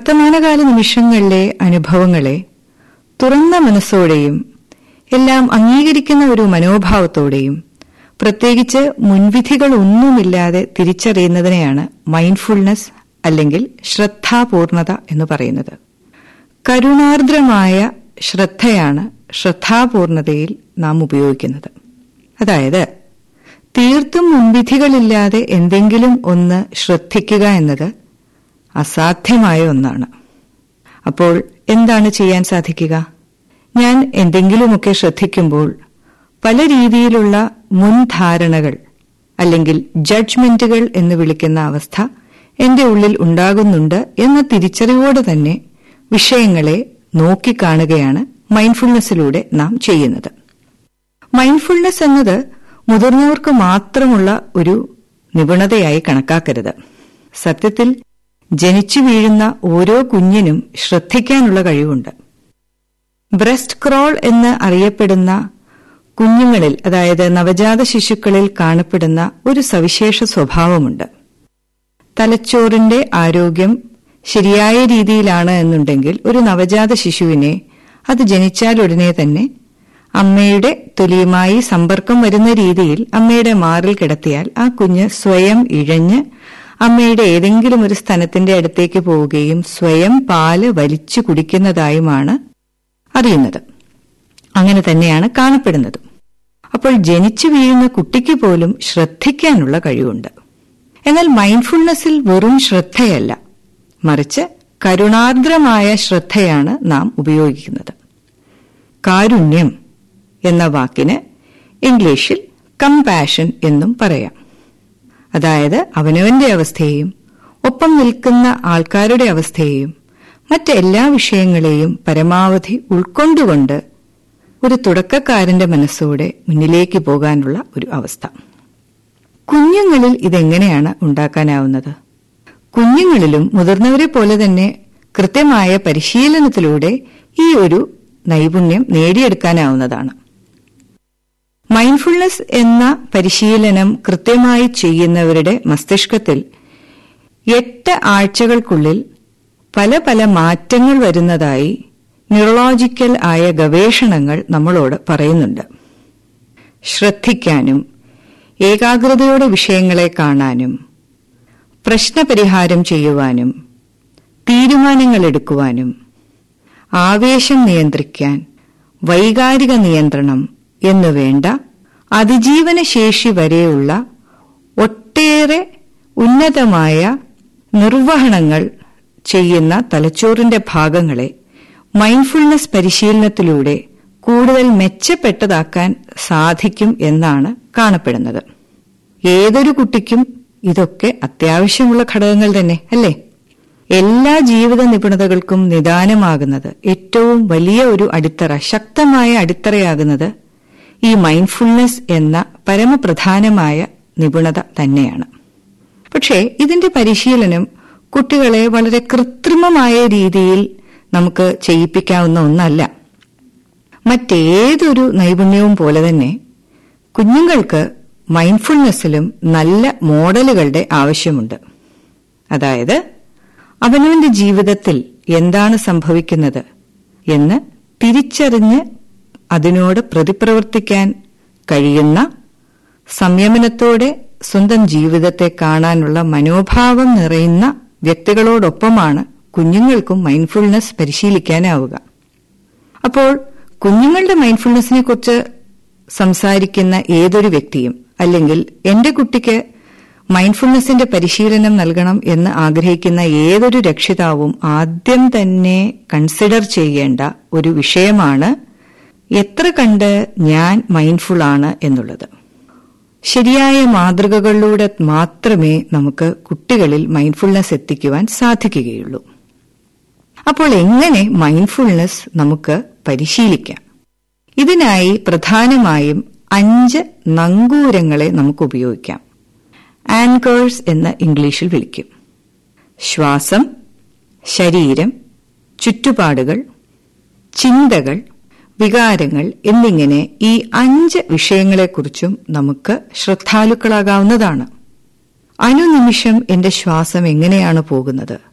വർത്തമാനകാല നിമിഷങ്ങളിലെ അനുഭവങ്ങളെ തുറന്ന മനസ്സോടെയും എല്ലാം അംഗീകരിക്കുന്ന ഒരു മനോഭാവത്തോടെയും പ്രത്യേകിച്ച് മുൻവിധികളൊന്നുമില്ലാതെ തിരിച്ചറിയുന്നതിനെയാണ് മൈൻഡ്ഫുൾനെസ് അല്ലെങ്കിൽ ശ്രദ്ധാപൂർണത എന്ന് പറയുന്നത് കരുണാർദ്രമായ ശ്രദ്ധയാണ് ശ്രദ്ധാപൂർണതയിൽ നാം ഉപയോഗിക്കുന്നത് അതായത് തീർത്തും മുൻവിധികളില്ലാതെ എന്തെങ്കിലും ഒന്ന് ശ്രദ്ധിക്കുക എന്നത് അസാധ്യമായ ഒന്നാണ് അപ്പോൾ എന്താണ് ചെയ്യാൻ സാധിക്കുക ഞാൻ എന്തെങ്കിലുമൊക്കെ ശ്രദ്ധിക്കുമ്പോൾ പല രീതിയിലുള്ള മുൻധാരണകൾ അല്ലെങ്കിൽ ജഡ്ജ്മെന്റുകൾ എന്ന് വിളിക്കുന്ന അവസ്ഥ എന്റെ ഉള്ളിൽ ഉണ്ടാകുന്നുണ്ട് എന്ന തിരിച്ചറിവോടെ തന്നെ വിഷയങ്ങളെ നോക്കിക്കാണുകയാണ് മൈൻഡ്ഫുൾനെസ്സിലൂടെ നാം ചെയ്യുന്നത് മൈൻഡ്ഫുൾനെസ് എന്നത് മുതിർന്നവർക്ക് മാത്രമുള്ള ഒരു നിപുണതയായി കണക്കാക്കരുത് സത്യത്തിൽ ജനിച്ചു വീഴുന്ന ഓരോ കുഞ്ഞിനും ശ്രദ്ധിക്കാനുള്ള കഴിവുണ്ട് ബ്രസ്റ്റ് ക്രോൾ എന്ന് അറിയപ്പെടുന്ന കുഞ്ഞുങ്ങളിൽ അതായത് നവജാത ശിശുക്കളിൽ കാണപ്പെടുന്ന ഒരു സവിശേഷ സ്വഭാവമുണ്ട് തലച്ചോറിന്റെ ആരോഗ്യം ശരിയായ രീതിയിലാണ് എന്നുണ്ടെങ്കിൽ ഒരു നവജാത ശിശുവിനെ അത് ജനിച്ചാലുടനെ തന്നെ അമ്മയുടെ തൊലിയുമായി സമ്പർക്കം വരുന്ന രീതിയിൽ അമ്മയുടെ മാറിൽ കിടത്തിയാൽ ആ കുഞ്ഞ് സ്വയം ഇഴഞ്ഞ് അമ്മയുടെ ഏതെങ്കിലും ഒരു സ്ഥലത്തിന്റെ അടുത്തേക്ക് പോവുകയും സ്വയം പാല് വലിച്ചു കുടിക്കുന്നതായുമാണ് അറിയുന്നത് അങ്ങനെ തന്നെയാണ് കാണപ്പെടുന്നത് അപ്പോൾ ജനിച്ചു വീഴുന്ന കുട്ടിക്ക് പോലും ശ്രദ്ധിക്കാനുള്ള കഴിവുണ്ട് എന്നാൽ മൈൻഡ്ഫുൾനെസ്സിൽ വെറും ശ്രദ്ധയല്ല മറിച്ച് കരുണാർദ്രമായ ശ്രദ്ധയാണ് നാം ഉപയോഗിക്കുന്നത് കാരുണ്യം എന്ന വാക്കിന് ഇംഗ്ലീഷിൽ കമ്പാഷൻ എന്നും പറയാം അതായത് അവനവന്റെ അവസ്ഥയെയും ഒപ്പം നിൽക്കുന്ന ആൾക്കാരുടെ അവസ്ഥയെയും മറ്റെല്ലാ വിഷയങ്ങളെയും പരമാവധി ഉൾക്കൊണ്ടുകൊണ്ട് ഒരു തുടക്കക്കാരന്റെ മനസ്സോടെ മുന്നിലേക്ക് പോകാനുള്ള ഒരു അവസ്ഥ കുഞ്ഞുങ്ങളിൽ ഇതെങ്ങനെയാണ് ഉണ്ടാക്കാനാവുന്നത് കുഞ്ഞുങ്ങളിലും മുതിർന്നവരെ പോലെ തന്നെ കൃത്യമായ പരിശീലനത്തിലൂടെ ഈ ഒരു നൈപുണ്യം നേടിയെടുക്കാനാവുന്നതാണ് മൈൻഡ്ഫുൾനെസ് എന്ന പരിശീലനം കൃത്യമായി ചെയ്യുന്നവരുടെ മസ്തിഷ്കത്തിൽ എട്ട് ആഴ്ചകൾക്കുള്ളിൽ പല പല മാറ്റങ്ങൾ വരുന്നതായി ന്യൂറോളജിക്കൽ ആയ ഗവേഷണങ്ങൾ നമ്മളോട് പറയുന്നുണ്ട് ശ്രദ്ധിക്കാനും ഏകാഗ്രതയോടെ വിഷയങ്ങളെ കാണാനും പ്രശ്നപരിഹാരം ചെയ്യുവാനും തീരുമാനങ്ങൾ എടുക്കുവാനും ആവേശം നിയന്ത്രിക്കാൻ വൈകാരിക നിയന്ത്രണം എന്നുവേണ്ട അതിജീവനശേഷി വരെയുള്ള ഒട്ടേറെ ഉന്നതമായ നിർവഹണങ്ങൾ ചെയ്യുന്ന തലച്ചോറിന്റെ ഭാഗങ്ങളെ മൈൻഡ്ഫുൾനെസ് പരിശീലനത്തിലൂടെ കൂടുതൽ മെച്ചപ്പെട്ടതാക്കാൻ സാധിക്കും എന്നാണ് കാണപ്പെടുന്നത് ഏതൊരു കുട്ടിക്കും ഇതൊക്കെ അത്യാവശ്യമുള്ള ഘടകങ്ങൾ തന്നെ അല്ലേ എല്ലാ ജീവിത നിപുണതകൾക്കും നിദാനമാകുന്നത് ഏറ്റവും വലിയ ഒരു അടിത്തറ ശക്തമായ അടിത്തറയാകുന്നത് ഈ മൈൻഡ്ഫുൾനെസ് എന്ന പരമപ്രധാനമായ നിപുണത തന്നെയാണ് പക്ഷേ ഇതിന്റെ പരിശീലനം കുട്ടികളെ വളരെ കൃത്രിമമായ രീതിയിൽ നമുക്ക് ചെയ്യിപ്പിക്കാവുന്ന ഒന്നല്ല മറ്റേതൊരു നൈപുണ്യവും പോലെ തന്നെ കുഞ്ഞുങ്ങൾക്ക് മൈൻഡ്ഫുൾനെസ്സിലും നല്ല മോഡലുകളുടെ ആവശ്യമുണ്ട് അതായത് അവനവന്റെ ജീവിതത്തിൽ എന്താണ് സംഭവിക്കുന്നത് എന്ന് തിരിച്ചറിഞ്ഞ് അതിനോട് പ്രതിപ്രവർത്തിക്കാൻ കഴിയുന്ന സംയമനത്തോടെ സ്വന്തം ജീവിതത്തെ കാണാനുള്ള മനോഭാവം നിറയുന്ന വ്യക്തികളോടൊപ്പമാണ് കുഞ്ഞുങ്ങൾക്കും മൈൻഡ്ഫുൾനെസ് പരിശീലിക്കാനാവുക അപ്പോൾ കുഞ്ഞുങ്ങളുടെ മൈൻഡ്ഫുൾനെസ്സിനെ കുറിച്ച് സംസാരിക്കുന്ന ഏതൊരു വ്യക്തിയും അല്ലെങ്കിൽ എന്റെ കുട്ടിക്ക് മൈൻഡ്ഫുൾനെസ്സിന്റെ പരിശീലനം നൽകണം എന്ന് ആഗ്രഹിക്കുന്ന ഏതൊരു രക്ഷിതാവും ആദ്യം തന്നെ കൺസിഡർ ചെയ്യേണ്ട ഒരു വിഷയമാണ് എത്ര കണ്ട് ഞാൻ മൈൻഡ്ഫുൾ ആണ് എന്നുള്ളത് ശരിയായ മാതൃകകളിലൂടെ മാത്രമേ നമുക്ക് കുട്ടികളിൽ മൈൻഡ്ഫുൾനെസ് എത്തിക്കുവാൻ സാധിക്കുകയുള്ളൂ അപ്പോൾ എങ്ങനെ മൈൻഡ്ഫുൾനെസ് നമുക്ക് പരിശീലിക്കാം ഇതിനായി പ്രധാനമായും അഞ്ച് നങ്കൂരങ്ങളെ നമുക്ക് ഉപയോഗിക്കാം ആൻകേഴ്സ് എന്ന് ഇംഗ്ലീഷിൽ വിളിക്കും ശ്വാസം ശരീരം ചുറ്റുപാടുകൾ ചിന്തകൾ വികാരങ്ങൾ എന്നിങ്ങനെ ഈ അഞ്ച് വിഷയങ്ങളെക്കുറിച്ചും നമുക്ക് ശ്രദ്ധാലുക്കളാകാവുന്നതാണ് അനുനിമിഷം എന്റെ ശ്വാസം എങ്ങനെയാണ് പോകുന്നത്